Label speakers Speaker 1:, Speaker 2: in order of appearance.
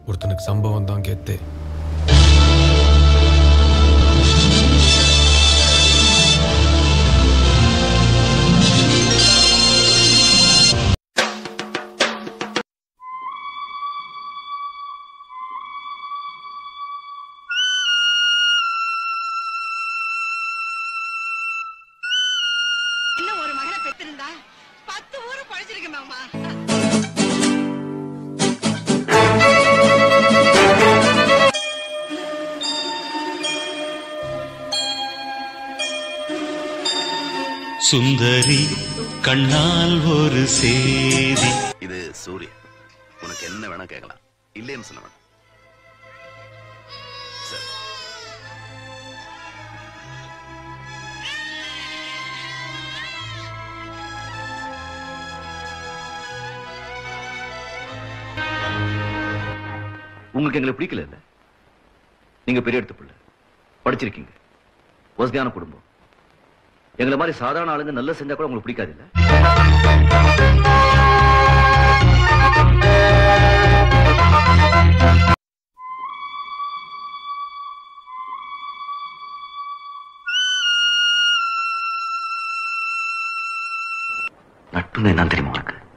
Speaker 1: ஒருத்தனுக்கு சம்பவம் தான் கெத்து
Speaker 2: இன்னும் ஒரு மகனை பெத்திருந்தா பத்து ஊரு பழிச்சிருக்க மாமா
Speaker 3: சுந்தரி கண்ணால் ஒரு சேதி
Speaker 4: இது சூரிய உனக்கு என்ன வேணா கேட்கலாம் இல்லைன்னு சொல்ல வேணாம் சரி
Speaker 5: உங்களுக்கு எங்களை பிடிக்கல இல்ல நீங்க பெரிய எடுத்து பிள்ளை படிச்சிருக்கீங்க வசதியான குடும்பம் எங்களை மாதிரி சாதாரண ஆளுங்க நல்லா செஞ்சா கூட உங்களுக்கு பிடிக்காது இல்ல நட்புன்னு என்னன்னு தெரியுமா உனக்கு